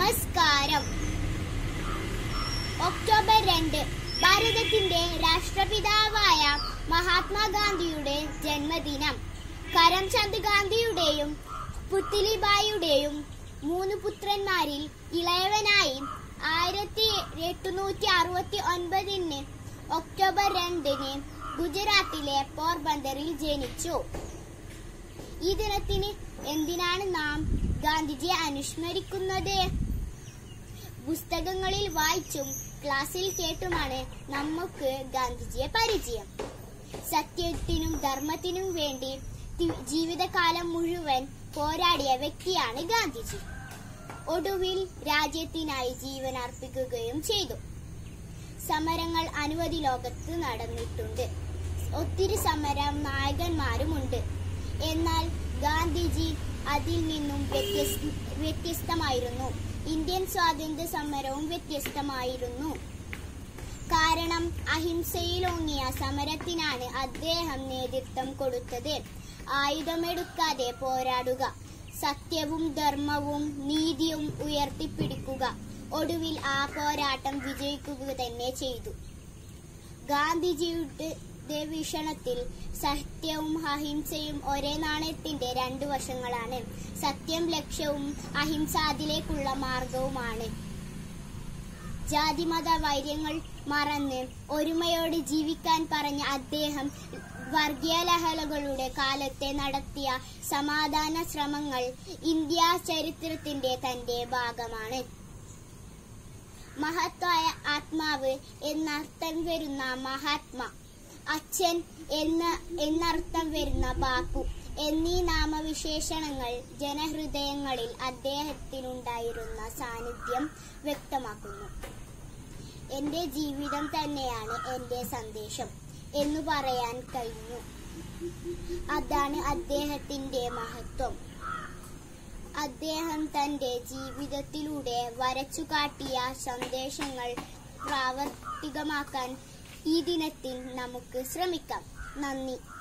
നമസ്കാരം ഒക്ടോബർ രണ്ട് ഭാരതത്തിന്റെ രാഷ്ട്രപിതാവായ മഹാത്മാഗാന്ധിയുടെ ജന്മദിനം കരംചന്ദ് ഗാന്ധിയുടെയും പുത്ലിബായിയുടെയും മൂന്ന് പുത്രന്മാരിൽ ഇളയവനായി ആയിരത്തി എട്ടുനൂറ്റി അറുപത്തി ഒൻപതിന് ഒക്ടോബർ രണ്ടിന് ഗുജറാത്തിലെ പോർബന്തറിൽ ജനിച്ചു ഈ ദിനത്തിന് എന്തിനാണ് നാം ഗാന്ധിജിയെ അനുസ്മരിക്കുന്നത് പുസ്തകങ്ങളിൽ വായിച്ചും ക്ലാസ്സിൽ കേട്ടുമാണ് നമുക്ക് ഗാന്ധിജിയെ പരിചയം സത്യത്തിനും ധർമ്മത്തിനും വേണ്ടി തി- ജീവിതകാലം മുഴുവൻ പോരാടിയ വ്യക്തിയാണ് ഗാന്ധിജി ഒടുവിൽ രാജ്യത്തിനായി ജീവൻ അർപ്പിക്കുകയും ചെയ്തു സമരങ്ങൾ അനവധി ലോകത്ത് നടന്നിട്ടുണ്ട് ഒത്തിരി സമര നായകന്മാരുമുണ്ട് എന്നാൽ ഗാന്ധിജി അതിൽ നിന്നും വ്യത്യസ്ത വ്യത്യസ്തമായിരുന്നു ഇന്ത്യൻ സ്വാതന്ത്ര്യ സമരവും വ്യത്യസ്തമായിരുന്നു കാരണം അഹിംസയിലൂന്നിയ സമരത്തിനാണ് അദ്ദേഹം നേതൃത്വം കൊടുത്തത് ആയുധമെടുക്കാതെ പോരാടുക സത്യവും ധർമ്മവും നീതിയും ഉയർത്തിപ്പിടിക്കുക ഒടുവിൽ ആ പോരാട്ടം വിജയിക്കുക തന്നെ ചെയ്തു ഗാന്ധിജിയുടെ വീക്ഷണത്തിൽ സത്യവും അഹിംസയും ഒരേ നാണയത്തിന്റെ രണ്ടു വശങ്ങളാണ് സത്യം ലക്ഷ്യവും അഹിംസ അതിലേക്കുള്ള മാർഗവുമാണ് ജാതിമത വൈര്യങ്ങൾ മറന്ന് ഒരുമയോടെ ജീവിക്കാൻ പറഞ്ഞ അദ്ദേഹം വർഗീയ ലഹളകളുടെ കാലത്തെ നടത്തിയ സമാധാന ശ്രമങ്ങൾ ഇന്ത്യ ചരിത്രത്തിന്റെ തന്റെ ഭാഗമാണ് മഹത്തായ ആത്മാവ് എന്നർത്ഥം വരുന്ന മഹാത്മ അച്ഛൻ എന്ന എന്നർത്ഥം വരുന്ന ബാപ്പു എന്നീ നാമവിശേഷണങ്ങൾ ജനഹൃദയങ്ങളിൽ അദ്ദേഹത്തിനുണ്ടായിരുന്ന സാന്നിധ്യം വ്യക്തമാക്കുന്നു എന്റെ ജീവിതം തന്നെയാണ് എന്റെ സന്ദേശം എന്ന് പറയാൻ കഴിഞ്ഞു അതാണ് അദ്ദേഹത്തിന്റെ മഹത്വം അദ്ദേഹം തന്റെ ജീവിതത്തിലൂടെ വരച്ചു കാട്ടിയ സന്ദേശങ്ങൾ പ്രാവർത്തികമാക്കാൻ ഈ ദിനത്തിൽ നമുക്ക് ശ്രമിക്കാം നന്ദി